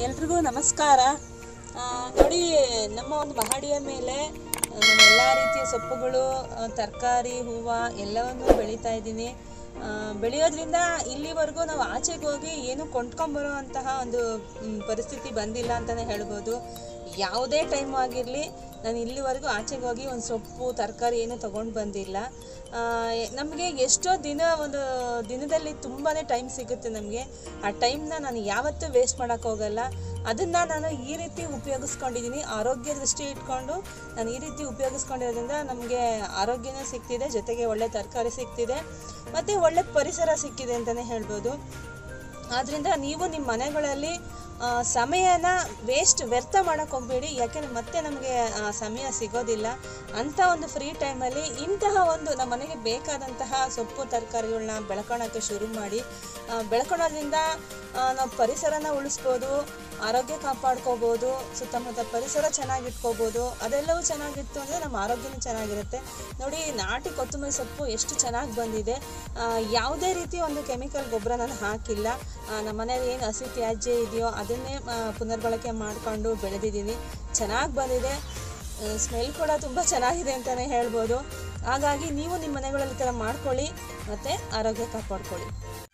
ಎಲ್ರಿಗೂ ನಮಸ್ಕಾರ ಆ, ನೋಡಿ ನಮ್ಮ ಒಂದು ಮಹಡಿಯ ಮೇಲೆ ಆ, ನಾನು ಎಲ್ಲ ರೀತಿಯ ಸೊಪ್ಪುಗಳು ತರಕಾರಿ ಹೂವು ಎಲ್ಲವನ್ನು ಬೆಳೀತಾ ಇದ್ದೀನಿ ಆ, ಬೆಳೆಯೋದ್ರಿಂದ ಇಲ್ಲಿವರೆಗೂ ನಾವು ಆಚೆಗೆ ಹೋಗಿ ಏನು ಕೊಂಡ್ಕೊಂಬರೋ ಅಂತಹ ಒಂದು ಮ್, ಪರಿಸ್ಥಿತಿ ಬಂದಿಲ್ಲ ಅಂತಲೇ ಹೇಳ್ಬೋದು ಯಾವುದೇ ಟೈಮ್ ಆಗಿರಲಿ ನಾನು ಇಲ್ಲಿವರೆಗೂ ಆಚೆಗೆ ಹೋಗಿ ಒಂದು ಸೊಪ್ಪು ತರಕಾರಿ ಏನು ತೊಗೊಂಡು ಬಂದಿಲ್ಲ ನಮಗೆ ಎಷ್ಟೋ ದಿನ ಒಂದು ದಿನದಲ್ಲಿ ತುಂಬಾ ಟೈಮ್ ಸಿಗುತ್ತೆ ನಮಗೆ ಆ ಟೈಮ್ನ ನಾನು ಯಾವತ್ತೂ ವೇಸ್ಟ್ ಮಾಡೋಕ್ಕೆ ಹೋಗಲ್ಲ ಅದನ್ನು ನಾನು ಈ ರೀತಿ ಉಪಯೋಗಿಸ್ಕೊಂಡಿದ್ದೀನಿ ಆರೋಗ್ಯ ದೃಷ್ಟಿ ಇಟ್ಕೊಂಡು ನಾನು ಈ ರೀತಿ ಉಪಯೋಗಿಸ್ಕೊಂಡಿರೋದ್ರಿಂದ ನಮಗೆ ಆರೋಗ್ಯನೂ ಸಿಗ್ತಿದೆ ಜೊತೆಗೆ ಒಳ್ಳೆ ತರಕಾರಿ ಸಿಗ್ತಿದೆ ಮತ್ತು ಒಳ್ಳೆ ಪರಿಸರ ಸಿಕ್ಕಿದೆ ಅಂತಲೇ ಹೇಳ್ಬೋದು ಆದ್ದರಿಂದ ನೀವು ನಿಮ್ಮ ಮನೆಗಳಲ್ಲಿ ಆ, ಸಮಯನ ವೇಸ್ಟ್ ವ್ಯರ್ಥ ಮಾಡೋಕ್ಕೆ ಹೋಗಬೇಡಿ ಯಾಕೆಂದರೆ ಮತ್ತೆ ನಮಗೆ ಆ, ಸಮಯ ಸಿಗೋದಿಲ್ಲ ಅಂಥ ಒಂದು ಫ್ರೀ ಟೈಮಲ್ಲಿ ಇಂತಹ ಒಂದು ನಮ್ಮ ಮನೆಗೆ ಬೇಕಾದಂತಹ ಸೊಪ್ಪು ತರಕಾರಿಗಳನ್ನ ಬೆಳ್ಕೊಳಕ್ಕೆ ಶುರು ಮಾಡಿ ಆ, ಬೆಳ್ಕೊಳೋದ್ರಿಂದ ಆ, ನಾವು ಪರಿಸರನ ಉಳಿಸ್ಬೋದು ಆರೋಗ್ಯ ಕಾಪಾಡ್ಕೋಬೋದು ಸುತ್ತಮುತ್ತ ಪರಿಸರ ಚೆನ್ನಾಗಿಟ್ಕೋಬೋದು ಅದೆಲ್ಲವೂ ಚೆನ್ನಾಗಿತ್ತು ಅಂದರೆ ನಮ್ಮ ಆರೋಗ್ಯನೂ ಚೆನ್ನಾಗಿರುತ್ತೆ ನೋಡಿ ನಾಟಿ ಕೊತ್ತಂಬರಿ ಸೊಪ್ಪು ಎಷ್ಟು ಚೆನ್ನಾಗಿ ಬಂದಿದೆ ಆ, ಯಾವುದೇ ರೀತಿ ಒಂದು ಕೆಮಿಕಲ್ ಗೊಬ್ಬರ ನಾನು ಹಾಕಿಲ್ಲ ಆ, ನಮ್ಮ ಮನೇಲಿ ಏನು ಹಸಿ ತ್ಯಾಜ್ಯ ಇದೆಯೋ ಅದನ್ನೇ ಆ, ಪುನರ್ಬಳಕೆ ಮಾಡಿಕೊಂಡು ಬೆಳೆದಿದ್ದೀನಿ ಚೆನ್ನಾಗಿ ಬಂದಿದೆ ಸ್ಮೆಲ್ ಕೂಡ ತುಂಬ ಚೆನ್ನಾಗಿದೆ ಅಂತಲೇ ಹೇಳ್ಬೋದು ಹಾಗಾಗಿ ನೀವು ನಿಮ್ಮ ಮನೆಗಳಲ್ಲಿ ಈ ಥರ ಮಾಡ್ಕೊಳ್ಳಿ ಮತ್ತು ಆರೋಗ್ಯ ಕಾಪಾಡ್ಕೊಳ್ಳಿ